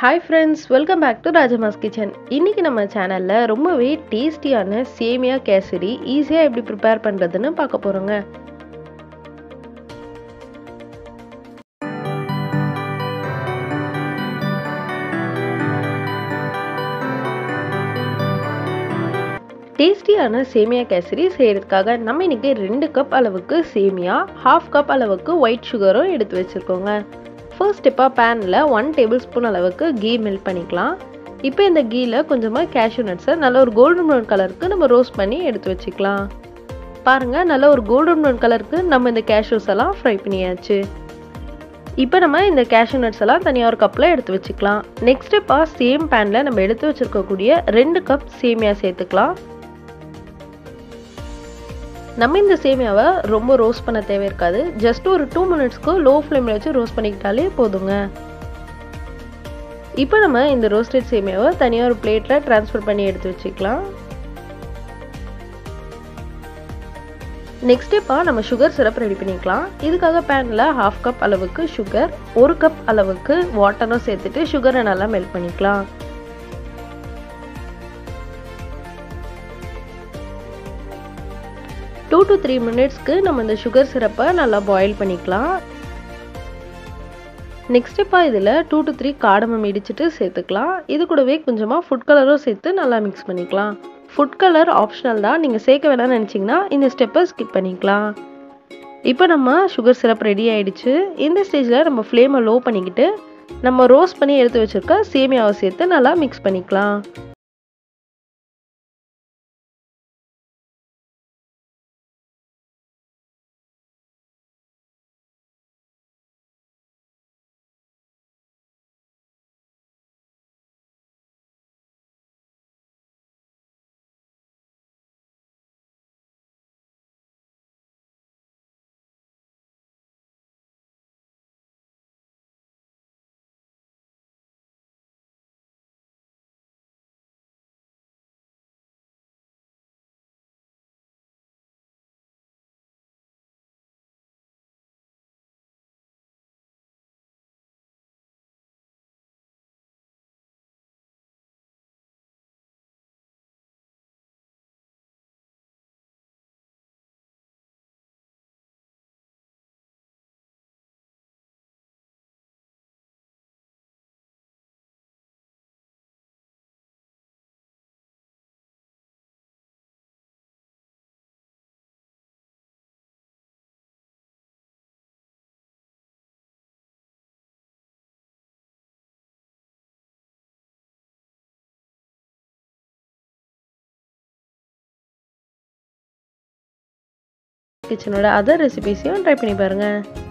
hi friends welcome back to Rajam's kitchen இன்றைக்கி நம்ம சேனலில் ரொம்பவே டேஸ்டியான சேமியா கேசரி ஈஸியாக எப்படி ப்ரிப்பேர் பண்ணுறதுன்னு பார்க்க போகிறோங்க டேஸ்டியான சேமியா கேசரி செய்கிறதுக்காக நம்ம இன்றைக்கி ரெண்டு கப் அளவுக்கு சேமியா ஹாஃப் கப் அளவுக்கு ஒயிட் சுகரும் எடுத்து வச்சுருக்கோங்க ஃபர்ஸ்ட் ஸ்டெப்பாக பேனில் ஒன் டேபிள் ஸ்பூன் அளவுக்கு கீ மெல்ட் பண்ணிக்கலாம் இப்போ இந்த கீயில் கொஞ்சமாக கேஷ்யூ நட்ஸை நல்ல ஒரு கோல்டன் ப்ரௌன் கலருக்கு நம்ம ரோஸ்ட் பண்ணி எடுத்து வச்சுக்கலாம் பாருங்கள் நல்ல ஒரு கோல்டன் ப்ரௌன் கலருக்கு நம்ம இந்த கேஷ்யூஸ் எல்லாம் ஃப்ரை பண்ணியாச்சு இப்போ நம்ம இந்த கேஷ்யூ நட்ஸ் எல்லாம் தனியாக ஒரு கப்பில் எடுத்து வச்சுக்கலாம் நெக்ஸ்ட் ஸ்டெப்பாக சேம் பேனில் நம்ம எடுத்து வச்சுருக்கக்கூடிய ரெண்டு கப் சேமியா சேர்த்துக்கலாம் நம்ம இந்த சேமியாவை ரொம்ப ரோஸ்ட் பண்ண தேவை இருக்காது ஜஸ்ட் ஒரு டூ மினிட்ஸ்க்கு லோ ஃப்ளேமில் வச்சு ரோஸ்ட் பண்ணிக்கிட்டாலே போதுங்க இப்போ நம்ம இந்த ரோஸ்டட் சேமியாவை தனியாக ஒரு பிளேட்டில் ட்ரான்ஸ்ஃபர் பண்ணி எடுத்து வச்சுக்கலாம் நெக்ஸ்ட் ஸ்டெப்பாக நம்ம சுகர் சிரப் ரெடி பண்ணிக்கலாம் இதுக்காக பேனில் ஹாஃப் கப் அளவுக்கு சுகர் ஒரு கப் அளவுக்கு வாட்டரும் சேர்த்துட்டு சுகரை நல்லா மெல்ட் பண்ணிக்கலாம் டூ டு த்ரீ மினிட்ஸ்க்கு நம்ம இந்த சுகர் சிரப்பை நல்லா பாயில் பண்ணிக்கலாம் நெக்ஸ்ட் ஸ்டெப்பாக இதில் டூ டு த்ரீ காடமம் இடிச்சிட்டு சேர்த்துக்கலாம் இது கூடவே கொஞ்சமாக ஃபுட் கலரும் சேர்த்து நல்லா மிக்ஸ் பண்ணிக்கலாம் ஃபுட் கலர் ஆப்ஷனல் தான் நீங்கள் சேர்க்க வேணாம்னு நினச்சிங்கன்னா இந்த ஸ்டெப்பை ஸ்கிப் பண்ணிக்கலாம் இப்போ நம்ம சுகர் சிரப் ரெடி ஆகிடுச்சு இந்த ஸ்டேஜில் நம்ம ஃப்ளேமை லோ பண்ணிக்கிட்டு நம்ம ரோஸ்ட் பண்ணி எடுத்து வச்சுருக்க சேமியாவை சேர்த்து நல்லா மிக்ஸ் பண்ணிக்கலாம் கிச்சனோட அதர் ரெசிபிஸையும் ட்ரை பண்ணி பாருங்கள்